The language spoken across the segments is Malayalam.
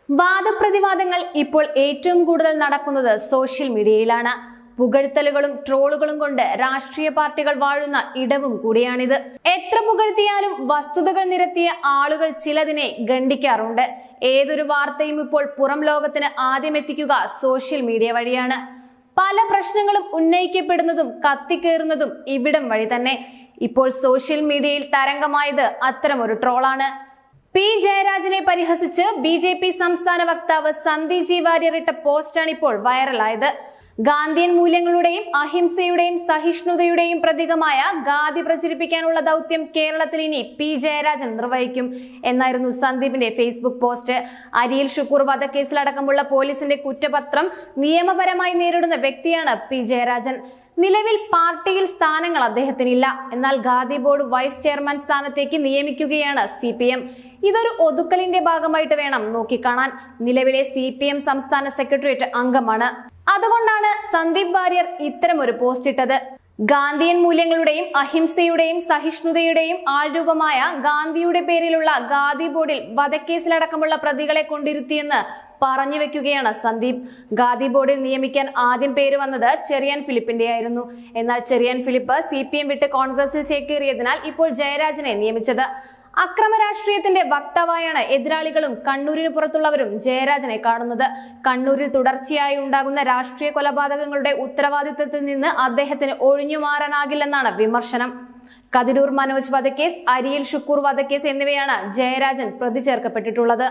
വാദപ്രതിവാദങ്ങൾ ഇപ്പോൾ ഏറ്റവും കൂടുതൽ നടക്കുന്നത് സോഷ്യൽ മീഡിയയിലാണ് പുകഴ്ത്തലുകളും ട്രോളുകളും കൊണ്ട് രാഷ്ട്രീയ പാർട്ടികൾ വാഴുന്ന ഇടവും കൂടിയാണിത് എത്ര പുകഴ്ത്തിയാലും വസ്തുതകൾ നിരത്തിയ ആളുകൾ ചിലതിനെ ഗണ്ഡിക്കാറുണ്ട് ഏതൊരു വാർത്തയും ഇപ്പോൾ പുറം ലോകത്തിന് ആദ്യം എത്തിക്കുക സോഷ്യൽ മീഡിയ വഴിയാണ് പല പ്രശ്നങ്ങളും ഉന്നയിക്കപ്പെടുന്നതും കത്തിക്കേറുന്നതും ഇവിടം വഴി തന്നെ ഇപ്പോൾ സോഷ്യൽ മീഡിയയിൽ തരംഗമായത് അത്തരമൊരു ട്രോളാണ് പി ജയരാജനെ പരിഹസിച്ച് ബി ജെ പി സംസ്ഥാന വക്താവ് സന്ദീപ് ജി വാര്യർ ഇട്ട പോസ്റ്റാണ് ഇപ്പോൾ വൈറലായത് ഗാന്ധിയൻ മൂല്യങ്ങളുടെയും അഹിംസയുടെയും സഹിഷ്ണുതയുടെയും പ്രതീകമായ ഗാന്ധി പ്രചരിപ്പിക്കാനുള്ള ദൗത്യം കേരളത്തിൽ ഇനി പി ജയരാജൻ നിർവഹിക്കും എന്നായിരുന്നു സന്ദീപിന്റെ ഫേസ്ബുക്ക് പോസ്റ്റ് അരിയിൽ ഷുക്കൂർ വധക്കേസിലടക്കമുള്ള പോലീസിന്റെ കുറ്റപത്രം നിയമപരമായി നേരിടുന്ന വ്യക്തിയാണ് പി ജയരാജൻ നിലവിൽ പാർട്ടിയിൽ സ്ഥാനങ്ങൾ അദ്ദേഹത്തിനില്ല എന്നാൽ ഖാദി ബോർഡ് വൈസ് ചെയർമാൻ സ്ഥാനത്തേക്ക് നിയമിക്കുകയാണ് സി പി എം ഇതൊരു ഒതുക്കലിന്റെ ഭാഗമായിട്ട് വേണം നോക്കിക്കാണാൻ നിലവിലെ സി പി എം സംസ്ഥാന സെക്രട്ടേറിയറ്റ് അംഗമാണ് അതുകൊണ്ടാണ് സന്ദീപ് വാര്യർ ഇത്തരമൊരു പോസ്റ്റ് ഇട്ടത് ഗാന്ധിയൻ മൂല്യങ്ങളുടെയും അഹിംസയുടെയും സഹിഷ്ണുതയുടെയും ആൾരൂപമായ ഗാന്ധിയുടെ പേരിലുള്ള ഗാന്ധി ബോർഡിൽ വധക്കേസിലടക്കമുള്ള പ്രതികളെ കൊണ്ടിരുത്തിയെന്ന് പറഞ്ഞു വെക്കുകയാണ് സന്ദീപ് ഗാന്ധി ബോർഡിൽ നിയമിക്കാൻ ആദ്യം പേര് വന്നത് ചെറിയാൻ ഫിലിപ്പിന്റെ ആയിരുന്നു എന്നാൽ Cherian Philip C P M വിട്ട് കോൺഗ്രസിൽ ചേക്കേറിയതിനാൽ ഇപ്പോൾ ജയരാജനെ നിയമിച്ചത് അക്രമ രാഷ്ട്രീയത്തിന്റെ വക്താവായാണ് എതിരാളികളും കണ്ണൂരിന് പുറത്തുള്ളവരും ജയരാജനെ കാണുന്നത് കണ്ണൂരിൽ തുടർച്ചയായി ഉണ്ടാകുന്ന രാഷ്ട്രീയ കൊലപാതകങ്ങളുടെ ഉത്തരവാദിത്തത്തിൽ നിന്ന് അദ്ദേഹത്തിന് ഒഴിഞ്ഞു മാറാനാകില്ലെന്നാണ് വിമർശനം കതിരൂർ മനോജ് വധക്കേസ് അരിയിൽ ഷുക്കൂർ വധക്കേസ് എന്നിവയാണ് ജയരാജൻ പ്രതി ചേർക്കപ്പെട്ടിട്ടുള്ളത്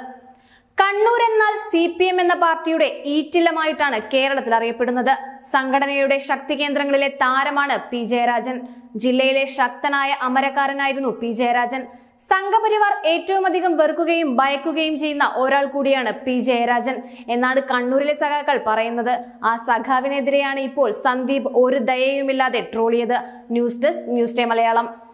കണ്ണൂർ എന്നാൽ സി പി എം എന്ന പാർട്ടിയുടെ ഈറ്റില്ലമായിട്ടാണ് കേരളത്തിൽ അറിയപ്പെടുന്നത് സംഘടനയുടെ ശക്തി കേന്ദ്രങ്ങളിലെ താരമാണ് പി ജയരാജൻ ജില്ലയിലെ ശക്തനായ അമരക്കാരനായിരുന്നു പി ജയരാജൻ സംഘപരിവാർ ഏറ്റവും അധികം വെറുക്കുകയും ഭയക്കുകയും ചെയ്യുന്ന ഒരാൾ കൂടിയാണ് പി ജയരാജൻ എന്നാണ് കണ്ണൂരിലെ സഖാക്കൾ പറയുന്നത് ആ സഖാവിനെതിരെയാണ് ഇപ്പോൾ സന്ദീപ് ഒരു ദയയുമില്ലാതെ ട്രോളിയത് news desk news day Malayalam